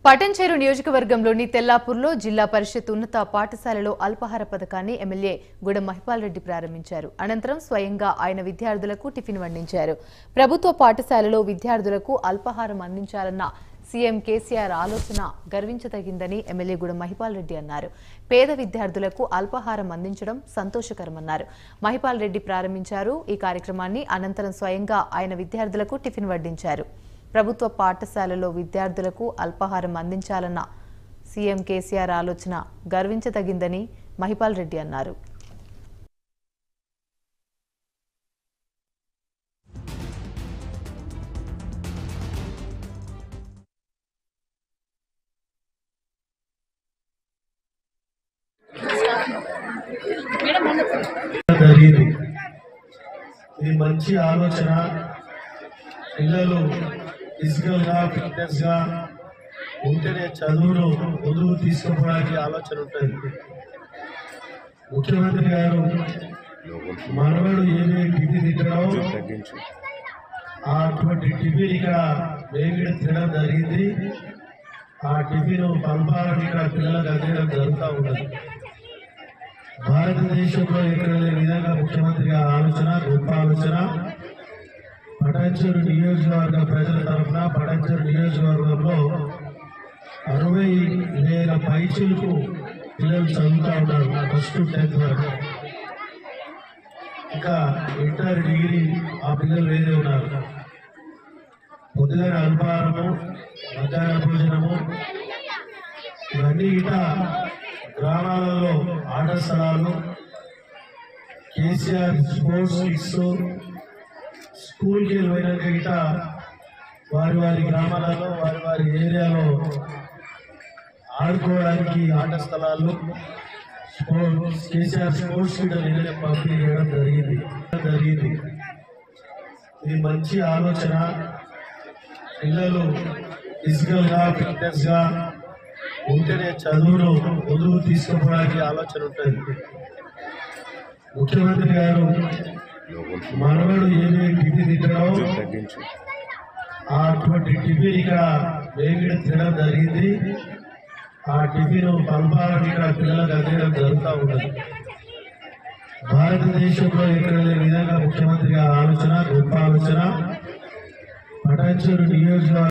పటంచేరు నియోజకవర్గంలోని తెల్లాపూర్లో జిల్లా పరిషత్ ఉన్నత పాఠశాలలో అల్పాహార పథకాన్ని ఎమ్మెల్యే గుడం మహిపాల్ రెడ్డి ప్రారంభించారు అనంతరం స్వయంగా ఆయన విద్యార్థులకు టిఫిన్ వండించారు ప్రభుత్వ పాఠశాలలో విద్యార్థులకు అల్పాహారం అందించాలన్న సీఎం కేసీఆర్ ఆలోచన గర్వించదగిందని ఎమ్మెల్యే గుడం మహిపాల్ రెడ్డి అన్నారు పేద విద్యార్థులకు అల్పాహారం అందించడం సంతోషకరమన్నారు మహిపాల్ రెడ్డి ప్రారంభించారు ఈ కార్యక్రమాన్ని అనంతరం స్వయంగా ఆయన విద్యార్థులకు టిఫిన్ వడ్డించారు ప్రభుత్వ పాఠశాలలో విద్యార్థులకు అల్పాహారం అందించాలన్న సీఎం కేసీఆర్ ఆలోచన గర్వించదగిందని మహిపాల్ రెడ్డి అన్నారు జరిగింది ఇది మంచి ఆలోచన పిల్లలు ఫిజికల్ గా ఫిట్నెస్ గా ఉంటేనే చదువును ముందుకు తీసుకుపోవడానికి ఆలోచన ఉంటుంది ముఖ్యమంత్రి గారు మనవడు ఏమే టిఫిన్ తిట్టడం ఆ అటువంటి టిఫిన్ ఇక్కడ మేము కూడా తినడం జరిగింది ఆ టిఫిన్ పంపాలని ఇక్కడ పిల్లలకు అందించడం జరుగుతూ ఉన్నది భారతదేశంలో ఎక్కడ లేని విధంగా ముఖ్యమంత్రి గారి ఆలోచన గొప్ప ఆలోచన పటాన్చెరు నియోజకవర్గ ప్రజల తరఫున పటాన్చెరు నియోజకవర్గంలో అరవై వేల పైచులకు పిల్లలు చదువుతూ ఉన్నారు ఫస్ట్ టెన్త్ వరకు ఇంకా ఇంటర్ డిగ్రీ ఆ పిల్లలు వేరే ఉన్నారు పొద్దుగా అల్పాహారము మధ్యాహ్న భోజనము ఇవన్నీ ఇట గ్రామాలలో ఆట స్థలాలు కేసీఆర్ స్పోర్ట్స్ కిట్స్ స్కూల్కి వెళ్ళినాక ఇట వారి వారి గ్రామాలలో వారి వారి ఏరియాలో ఆడుకోవడానికి ఆట స్థలాలు స్పోర్ట్స్ కేసీఆర్ స్పోర్ట్స్ కిట్ నిన్ననే పంపిణీ చేయడం జరిగింది జరిగింది ఇది మంచి ఆలోచన పిల్లలు ఫిజికల్ గా ఫిట్నెస్ గా ఉంటేనే చదువును ముందుకు తీసుకుపోవడానికి ఆలోచన ఉంటుంది ముఖ్యమంత్రి గారు మనవడు ఏమే టిఫిన్ తిట్టడం ఆ అటువంటి టిఫిన్ ఇక్కడ మేము కూడా తినడం జరిగింది ఆ టిఫిన్ పంపాలని ఇక్కడ పిల్లలకు అందించడం జరుగుతూ ఉన్నది భారతదేశంలో ఎక్కడ లేని విధంగా ముఖ్యమంత్రి గారి ఆలోచన గొప్ప ఆలోచన పటాన్చెరు నియోజకవర్గ